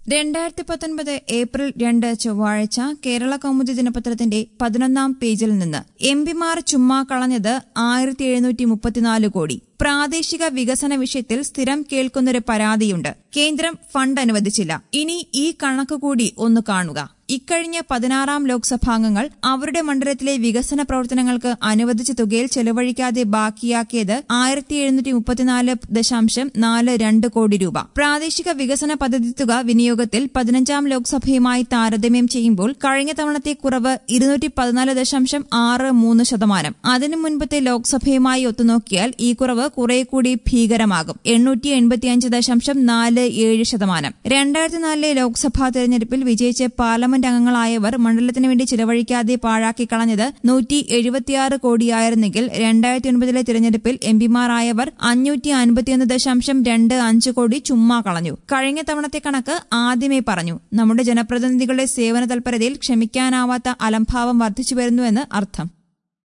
രണ്ടായിരത്തി പത്തൊൻപത് ഏപ്രിൽ രണ്ട് ചൊവ്വാഴ്ച കേരള കൗമുദി ദിനപത്രത്തിന്റെ പതിനൊന്നാം പേജിൽ നിന്ന് എം പിമാർ ചുമ്മാ കളഞ്ഞത് ആയിരത്തി എഴുന്നൂറ്റി മുപ്പത്തിനാല് കോടി പ്രാദേശിക വികസന വിഷയത്തിൽ സ്ഥിരം കേൾക്കുന്നൊരു പരാതിയുണ്ട് കേന്ദ്രം ഫണ്ട് അനുവദിച്ചില്ല ഇനി ഈ കണക്ക് കൂടി ഒന്ന് കാണുക ഇക്കഴിഞ്ഞ പതിനാറാം ലോക്സഭാംഗങ്ങൾ അവരുടെ മണ്ഡലത്തിലെ വികസന പ്രവർത്തനങ്ങൾക്ക് അനുവദിച്ച തുകയിൽ ചെലവഴിക്കാതെ ബാക്കിയാക്കിയത് ആയിരത്തി എഴുന്നൂറ്റി മുപ്പത്തിനാല് ദശാംശം നാല് രണ്ട് കോടി രൂപ പ്രാദേശിക വികസന പദ്ധതി തുക വിനിയോഗത്തിൽ പതിനഞ്ചാം ലോക്സഭയുമായി താരതമ്യം ചെയ്യുമ്പോൾ കഴിഞ്ഞ തവണത്തെ കുറവ് ഇരുന്നൂറ്റി പതിനാല് ദശാംശം ആറ് മൂന്ന് ശതമാനം അതിനു മുൻപത്തെ ലോക്സഭയുമായി ഒത്തുനോക്കിയാൽ ഈ കുറവ് കുറെ കൂടി ഭീകരമാകും എണ്ണൂറ്റി എൺപത്തിയഞ്ച് ദശാംശം നാല് ഏഴ് ശതമാനം രണ്ടായിരത്തി നാലിലെ ലോക്സഭാ തെരഞ്ഞെടുപ്പിൽ വിജയിച്ച പാർലമെന്റ് അംഗങ്ങളായവർ മണ്ഡലത്തിന് വേണ്ടി ചിലവഴിക്കാതെ പാഴാക്കി കളഞ്ഞത് നൂറ്റി എഴുപത്തിയാറ് കോടിയായിരുന്നെങ്കിൽ രണ്ടായിരത്തി ഒൻപതിലെ തിരഞ്ഞെടുപ്പിൽ എംപിമാരായവർ അഞ്ഞൂറ്റി അൻപത്തിയൊന്ന് ദശാംശം രണ്ട് അഞ്ച് കോടി ചുമ്മാ കളഞ്ഞു കഴിഞ്ഞ തവണത്തെ കണക്ക് ആദ്യമേ പറഞ്ഞു നമ്മുടെ ജനപ്രതിനിധികളുടെ സേവന തൽപരതയിൽ ക്ഷമിക്കാനാവാത്ത അലംഭാവം വർദ്ധിച്ചു വരുന്നുവെന്ന് അർത്ഥം